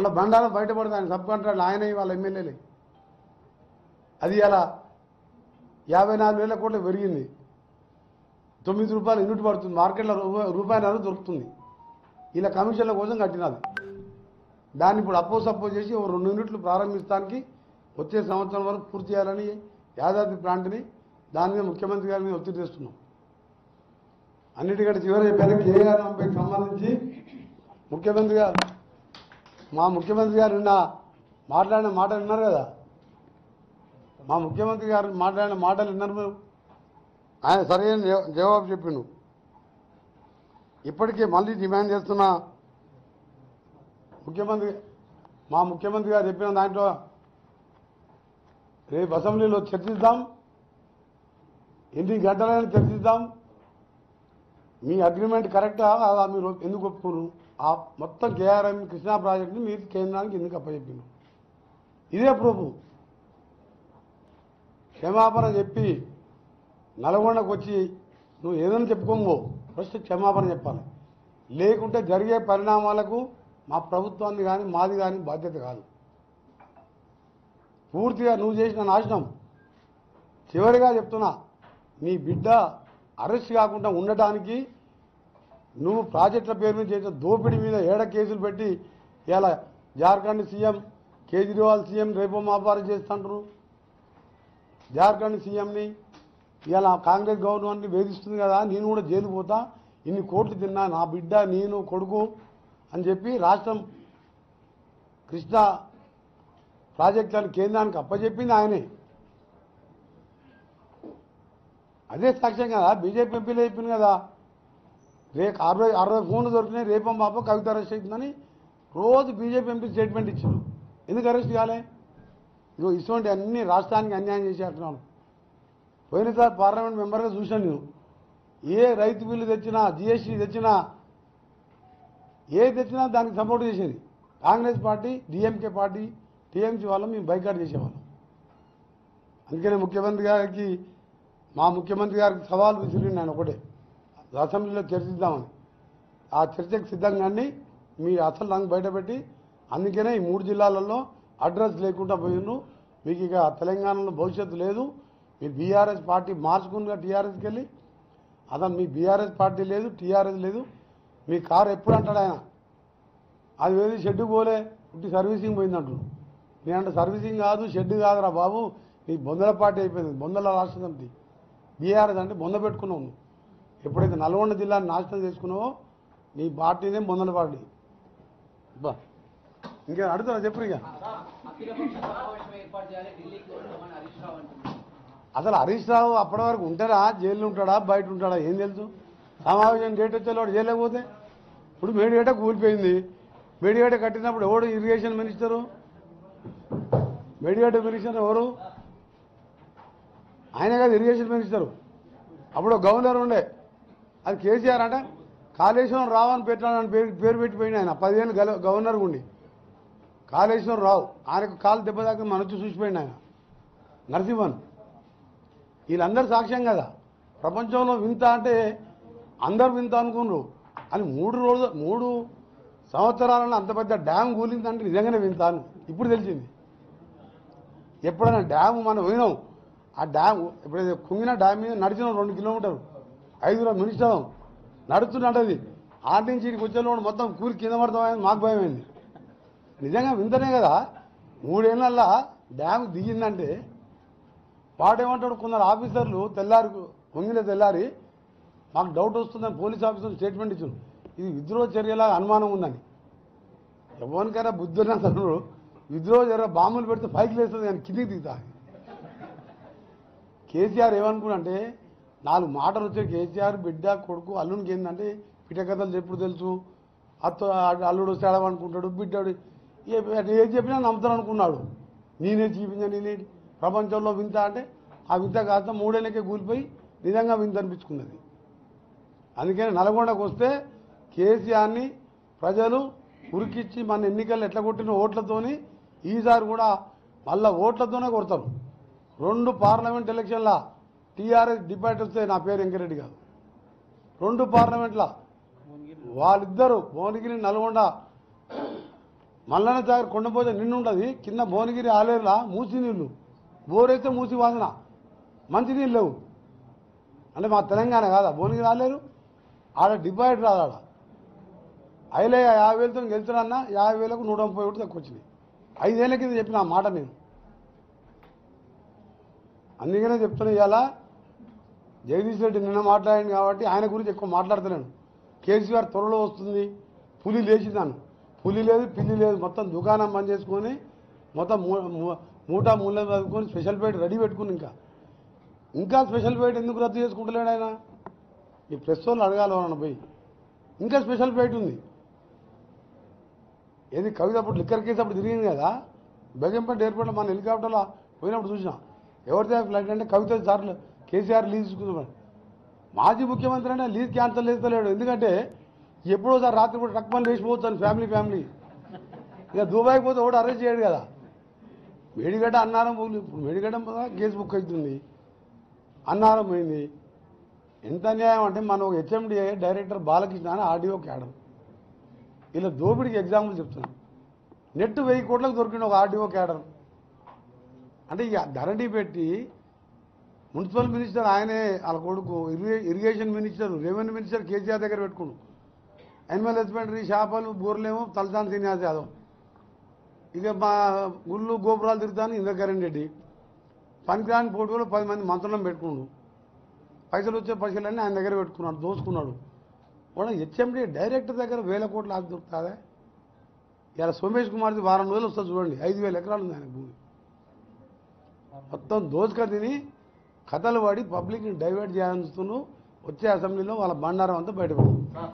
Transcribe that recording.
అలా బండారం బయటపడుతుంది ఆయన సబ్ కాంట్రాక్ట్ ఆయన వాళ్ళ ఎమ్మెల్యేలే అది అలా యాభై నాలుగు వేల కోట్లు పెరిగింది తొమ్మిది రూపాయలు యూనిట్ పడుతుంది మార్కెట్లో రూపాయి రూపాయన్నర దొరుకుతుంది ఇలా కమిషన్ల కోసం కట్టినది దాన్ని ఇప్పుడు అపోజ్ అపోజ్ చేసి ఓ రెండు యూనిట్లు ప్రారంభించడానికి వచ్చే సంవత్సరం వరకు పూర్తి చేయాలని యాదాద్రి ప్లాంట్ని దాని మీద ముఖ్యమంత్రి గారి మీద ఒత్తిడి తెస్తున్నాం అన్నిటికంటే చివరి చెప్పాను కేఆర్ఎంపైకి సంబంధించి ముఖ్యమంత్రి గారు మా ముఖ్యమంత్రి గారు నిన్న మాట్లాడిన మాటలు విన్నారు కదా మా ముఖ్యమంత్రి గారు మాట్లాడిన మాటలు విన్నారు మీరు ఆయన సరైన జవ- జవాబు చెప్పిండు ఇప్పటికే మళ్ళీ డిమాండ్ చేస్తున్నా ముఖ్యమంత్రి మా ముఖ్యమంత్రి గారు చెప్పిన దాంట్లో రేపు అసెంబ్లీలో చర్చిద్దాం ఎన్ని గంటలైనా చర్చిద్దాం మీ అగ్రిమెంట్ కరెక్టా కాదా మీరు ఎందుకు ఒప్పుకోరు ఆ మొత్తం కేఆర్ఎం కృష్ణా ప్రాజెక్టుని మీరు కేంద్రానికి ఎందుకు అప్పచెప్పిండు ఇదే ప్రభు క్షమాపణ చెప్పి నల్గొండకు వచ్చి నువ్వు ఏదైనా చెప్పుకోమో ఫస్ట్ క్షమాపణ చెప్పాలి లేకుంటే జరిగే పరిణామాలకు మా ప్రభుత్వాన్ని కానీ మాది కానీ బాధ్యత కాదు పూర్తిగా నువ్వు చేసిన నాశనం చివరిగా చెప్తున్నా నీ బిడ్డ అరెస్ట్ కాకుండా ఉండటానికి నువ్వు ప్రాజెక్టుల పేరు మీద చేసిన దోపిడీ మీద ఏడ కేసులు పెట్టి ఇలా జార్ఖండ్ సీఎం కేజ్రీవాల్ సీఎం రేపో మాపారం చేస్తుంటారు జార్ఖండ్ సీఎంని ఇలా కాంగ్రెస్ గవర్నమెంట్ని వేధిస్తుంది కదా నేను కూడా జైలుకు పోతా ఇన్ని కోట్లు తిన్నా నా బిడ్డ నేను కొడుకు అని చెప్పి రాష్ట్రం కృష్ణా ప్రాజెక్టులను కేంద్రానికి అప్పచెప్పింది ఆయనే అదే సాక్ష్యం కదా బీజేపీ ఎంపీలు చెప్పింది కదా రేపు అరవై అరవై ఫోన్లు దొరికినాయి రేపం పాప కవిత అరెస్ట్ అవుతుందని రోజు బీజేపీ ఎంపీ స్టేట్మెంట్ ఇచ్చారు ఎందుకు అరెస్ట్ కాలే ఇదిగో ఇటువంటి అన్ని రాష్ట్రానికి అన్యాయం చేసేస్తున్నాను పోయినసారి పార్లమెంట్ మెంబర్గా చూశాను నేను ఏ రైతు బిల్లు తెచ్చినా జిఎస్టీ తెచ్చినా ఏ తెచ్చినా దానికి సపోర్ట్ చేసేది Congress party DMK party TMC వాళ్ళం మేము బైకాట్ చేసేవాళ్ళం అందుకనే ముఖ్యమంత్రి గారికి మా ముఖ్యమంత్రి గారికి సవాల్ విసిరిండి నేను ఒకటే అసెంబ్లీలో చర్చిద్దామని ఆ చర్చకు సిద్ధంగానే మీ అసలు రంగు బయటపెట్టి అందుకనే ఈ మూడు జిల్లాలలో అడ్రస్ లేకుండా పోయిండ్రు మీకు ఇక తెలంగాణలో భవిష్యత్తు లేదు మీరు బీఆర్ఎస్ పార్టీ మార్చుకుని టీఆర్ఎస్కి వెళ్ళి అతను మీ బీఆర్ఎస్ పార్టీ లేదు టీఆర్ఎస్ లేదు మీ కారు ఎప్పుడు అంటాడు ఆయన అది వేది షెడ్డు పోలే పుట్టి సర్వీసింగ్ పోయిందంటు నేనంటే సర్వీసింగ్ కాదు షెడ్ కాదురా బాబు నీ బొందల పార్టీ అయిపోయింది బొందల రాష్ట్ర సమితి బీఆర్ఎస్ అంటే బొంద పెట్టుకున్నావు నువ్వు ఎప్పుడైతే నల్గొండ జిల్లాని నాశనం చేసుకున్నావో నీ పార్టీనే బొందల పార్టీ బా ఇంకా అడుగుతా చెప్పు ఇక అఖిలపక్ష సమావేశం ఏర్పాటు చేయాలి ఢిల్లీకి వస్తామని హరీష్ రావు అంటున్నారు అసలు హరీష్ రావు అప్పటి వరకు ఉంటాడా జైల్లో ఉంటాడా బయట ఉంటాడా ఏం తెలుసు సమావేశం డేట్ వచ్చేవాడు జైలు పోతే ఇప్పుడు మేడిగడ్డ కూలిపోయింది మేడిగడ్డ కట్టినప్పుడు ఎవడు ఇరిగేషన్ మినిస్టరు మేడిగడ్డ మినిస్టర్ ఎవరు ఆయన కాదు ఇరిగేషన్ మినిస్టరు అప్పుడు ఒక గవర్నర్ ఉండే అది కేసీఆర్ అంటే కాళేశ్వరం రావు అని పెట్టాలని పేరు పేరు పెట్టిపోయింది ఆయన పదిహేను గల గవర్నర్ ఉండి కాళేశ్వరం రావు ఆయనకు కాలు దెబ్బ దాకా మనొచ్చి చూసిపోయింది ఆయన నరసింహన్ వీళ్ళందరూ సాక్ష్యం కదా ప్రపంచంలో వింత అంటే అందరు వింత అనుకున్నారు అని మూడు రోజు మూడు సంవత్సరాలను అంత పెద్ద డ్యామ్ కూలిందంటే నిజంగానే వింత అని ఇప్పుడు తెలిసింది ఎప్పుడైనా డ్యామ్ మనం పోయినాం ఆ డ్యామ్ ఎప్పుడైతే కుంగిన డ్యామ్ మీద నడిచినాం రెండు కిలోమీటర్లు ఐదుగురు మినిస్టర్ నడుస్తున్నట్టది ఆటి నుంచి ఇక్కడికి వచ్చేలోడు మొత్తం కూలి కింద పడతామని మాకు భయమైంది నిజంగా వింతనే కదా మూడేళ్లల్లా డ్యామ్ దిగిందంటే వాడేమంటాడు కొందరు ఆఫీసర్లు తెల్లారి పొంగిన తెల్లారి మాకు డౌట్ వస్తుందని పోలీస్ ఆఫీసర్ స్టేట్మెంట్ ఇచ్చారు ఇది విద్రోహ చర్యలా అనుమానం ఉందని ఎవరికైనా బుద్ధి ఉన్నా అసలు విద్రోహ చర్య బాంబులు పెడితే పైకి లేస్తుంది కానీ కిందికి దిగుతా కేసీఆర్ ఏమనుకున్నంటే నాలుగు మాటలు వచ్చే కేసీఆర్ బిడ్డ కొడుకు అల్లునికి ఏంటంటే పిటకథలు ఎప్పుడు తెలుసు అత్త అల్లుడు వస్తే అనుకుంటాడు బిడ్డాడు ఏ- ఏది చెప్పినా నమ్ముతాను అనుకున్నాడు నేనే చూపించా నేనే ప్రపంచంలో వింత అంటే ఆ వింత కాస్త మూడేళ్ళకే కూలిపోయి నిజంగా వింత అనిపించుకున్నది అందుకని నల్గొండకు వస్తే కేసీఆర్ని ప్రజలు ఉరికిచ్చి మన ఎన్నికల్లో ఎట్లా కొట్టిన ఓట్లతోని ఈసారి కూడా మళ్ళా ఓట్లతోనే కొడతారు రెండు పార్లమెంట్ ఎలక్షన్ల టీఆర్ఎస్ డిబేట్ వస్తే నా పేరు వెంకరెడ్డి కాదు రెండు పార్లమెంట్ల వాళ్ళిద్దరు భువనగిరి నల్గొండ మల్లన్న సాగర్ కొండపోతే నిండు ఉంటుంది కింద భువనగిరి ఆలేరులా మూసి నీళ్ళు బోరైతే మూసి వాసన మంచి నీళ్ళు లేవు అంటే మా తెలంగాణ కాదా భువనగిరి ఆలేరు ఆడ డిపాజిట్ రాదు ఆడ అయిలే యాభై వేలతో గెలుచుడన్నా యాభై వేలకు నూట ముప్పై ఒకటి తక్కువ వచ్చినాయి ఐదేళ్ల కింద చెప్పిన ఆ మాట నేను అందుకనే చెప్తున్నా ఇవాళ జగదీష్ రెడ్డి నిన్న మాట్లాడింది కాబట్టి ఆయన గురించి ఎక్కువ మాట్లాడతలేను కేసీఆర్ త్వరలో వస్తుంది పులి లేచిందాను పులి లేదు పిల్లి లేదు మొత్తం దుకాణం బంద్ చేసుకొని మొత్తం మూ- మూ- మూటా మూల చదువుకొని స్పెషల్ పేట్ రెడీ పెట్టుకుని ఇంకా ఇంకా స్పెషల్ పేట్ ఎందుకు రద్దు చేసుకుంటలేడు ఆయన ఈ ప్రెస్ వాళ్ళు అడగాలి వాళ్ళని పోయి ఇంకా స్పెషల్ పేట్ ఉంది ఏది కవిత అప్పుడు లిక్కర్ కేసు అప్పుడు తిరిగింది కదా బెగంపేట ఎయిర్పోర్ట్లో మన హెలికాప్టర్లో పోయినప్పుడు చూసినా ఎవరిదే ఫ్లైట్ అంటే కవిత సార్లు కేసీఆర్ లీజ్ తీసుకుందాం మాజీ ముఖ్యమంత్రి అంటే లీజ్ క్యాన్సల్ చేస్తలేడు ఎందుకంటే ఎప్పుడో సార్ రాత్రి పూట టక్ పని లేచిపోతాను ఫ్యామిలీ ఫ్యామిలీ ఇక దుబాయ్కి పోతే ఒకటి అరెస్ట్ చేయడు కదా మేడిగడ్డ అన్నారం పోయి ఇప్పుడు మేడిగడ్డ మీద కేసు బుక్ అవుతుంది అన్నారం పోయింది ఎంత అన్యాయం అంటే మన ఒక హెచ్ఎండిఏ డైరెక్టర్ బాలకృష్ణ అని ఆడియో క్యాడర్ ఇలా దోపిడికి ఎగ్జాంపుల్ చెప్తున్నాను నెట్ వెయ్యి కోట్లకు దొరికింది ఒక ఆర్డీఓ క్యాడర్ అంటే ఇక ధరణి పెట్టి మున్సిపల్ మినిస్టర్ ఆయనే వాళ్ళ కొడుకు ఇరిగే- irrigation minister revenue minister KCR దగ్గర పెట్టుకున్నాడు యానిమల్ హస్బెండరీ చేపలు బోర్లేమో తలసాని శ్రీనివాస్ యాదవ్ ఇక మా గుళ్ళు గోపురాలు తిరుగుతాను ఇంద్రకరణ్ రెడ్డి పనికిరాని పోటీలో పది మంది మంత్రులను పెట్టుకున్నాడు పైసలు వచ్చే పైసలన్నీ ఆయన దగ్గర పెట్టుకున్నాడు దోసుకున్నాడు కూడా హెచ్ఎండి డైరెక్టర్ దగ్గర వేల కోట్లు ఆకు దొరుకుతుందా ఇలా సోమేష్ కుమార్ది వారం రోజులు వస్తుంది చూడండి ఐదు వేల ఎకరాలు ఉంది ఆయన భూమి మొత్తం దోసుక తిని కథలు పడి పబ్లిక్ని డైవర్ట్ చేయాలని చూస్తున్నావు వచ్చే అసెంబ్లీలో వాళ్ళ బండారం అంతా బయటపడింది